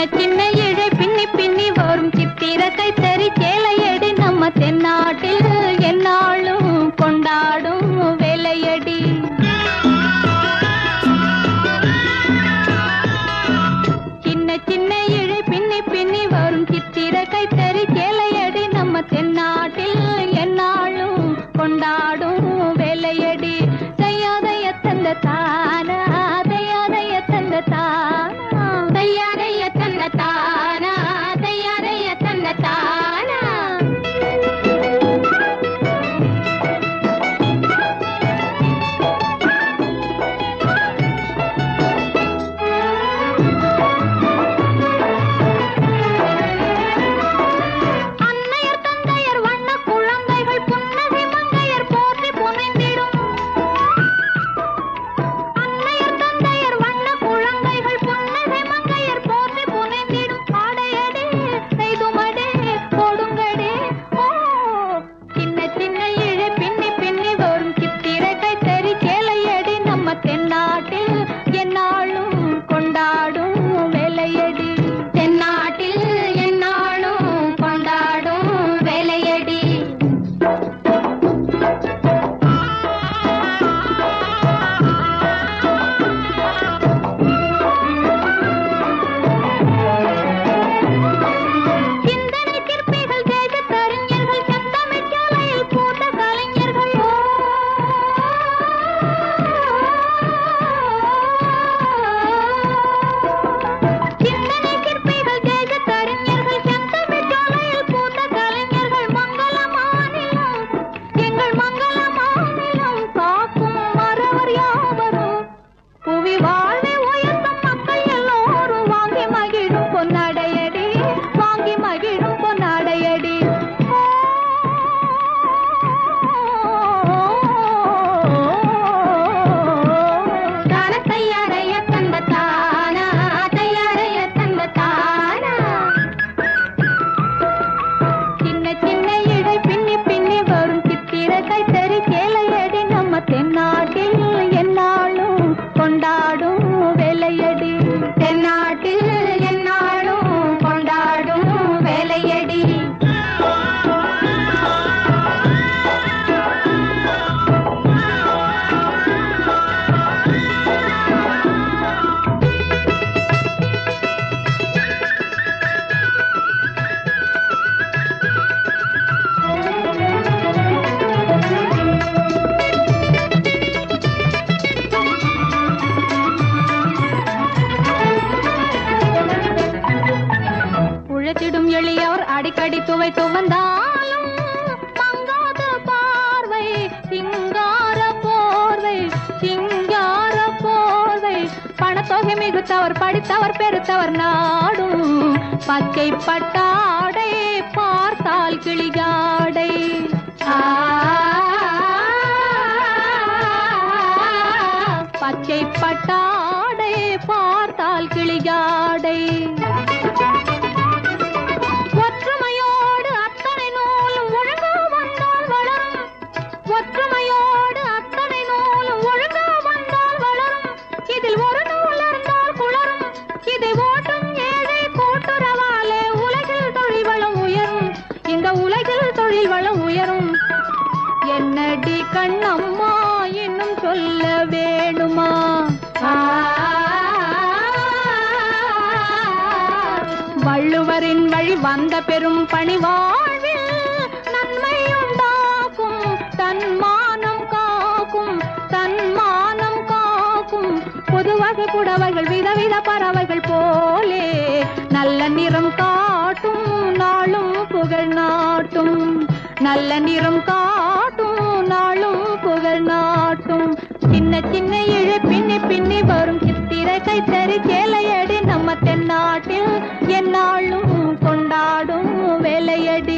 சின்ன இழை பின்னி பின்னி வரும் சித்திர கைத்தறி சேலையடி நம்ம தென்னாட்டில் என்னாலும் கொண்டாடும் வேலையடி சின்ன சின்ன இழை பின்னி பின்னி வரும் சித்திர கைத்தறி சேலையடி நம்ம தென்னாட்டில் என்னாலும் கொண்டாடும் வேலையடி தையாதைய தந்த தானா தையாதைய தந்த தானா தையாதைய தந்த தானா தையாதைய தந்த தானா அன்னையர் தந்தையர் வண்ண குழந்தைகள் புன்னகை மங்கையர் போற்றி புனைந்திடும் அன்னையர் தந்தையர் வண்ண குழந்தைகள் புன்னகை மங்கையர் போற்றி புனைந்திடும் ஆடையடே செய்துமடே கொடுங்கடே ஓ சின்ன சின்ன இழை பின்னி பின்னி வரும் சித்திரை கைத்தறி சேலையடி நம்ம தென்னாட்டில் என்னாலும் கொண்டாடும் வேலையடி தென்னாட்டில் என்னாலும் கொண்டாடும் வேலையடி சிந்தனை சிற்பிகள் தேசத் அறிஞர்கள் செந்தமிழ்ச் சோலையில் பூத்த கலைஞர்கள் சிந்தனை சிற்பிகள் தேசத் அறிஞர்கள் செந்தமிழ்ச் சோலையில் பூத்த கலைஞர்கள் மங்கள மாநிலம் எங்கள் மங்கள மாநிலம் காக்கும் மறவர் யாவரும் புவி வாழ்வை உயர்த்தும் மக்கள் எல்லோரும் வாங்கி மகிழும் பொன்னாடையடி வாங்கி மகிழும் பொன்னாடையடி தான தையாரைய தந்த தானா தையாரைய தந்த தானா சின்ன சின்ன இடை பின்னி பின்னி வரும் சித்திர கைத்தறி சேலையடி நம்ம தென்னாட்டில் என்னாலும் கொண்டாடும் வேலையடி தென்னாட்டில் என்னாலும் கொண்டாடும் வேலையடி உழைத்திடும் எளியவர் அடிக்கடி துவை துவந்தாலும் மங்காத பார்வை சிங்கார போர்வை சிங்கார போர்வை பணத்தொகை மிகுத்தவர் படித்தவர் பெருத்தவர் நாடும் பச்சை பட்டாடை பார்த்தால் கிளிகாடை பச்சை பட்டாடை பார்த்தால் கிளிகாடை ஒற்றுமையோடு அத்தனை நூலும் ஒழுங்கா வந்தால் வளரும் ஒற்றுமையோடு அத்தனை நூலும் ஒழுங்கா வந்தால் வளரும் இதில் ஒரு நூல் இருந்தால் குளரும் இதை ஓட்டும் ஏழை கூட்டுறவாலே உலகில் தொழில் வளம் உயரும் இந்த உலகில் தொழில் வளம் உயரும் என்னடி கண்ணம்மா இன்னும் சொல்ல வேணுமா வள்ளுவரின் வழி வந்த பெரும் பணி வாழ்வில் நன்மை உண்டாக்கும் தன்மானம் காக்கும் தன்மானம் காக்கும் பொதுவாக புடவைகள் விதவித பறவைகள் போலே நல்ல நிறம் காட்டும் நாளும் புகழ் நாட்டும் நல்ல நிறம் காட்டும் நாளும் புகழ் நாட்டும் சின்ன சின்ன இழை பின்னி பின்னி வரும் சித்திரை கைத்தறி சேலையடி நம்ம தென்னாட்டில் என்னாலும் கொண்டாடும் வேலையடி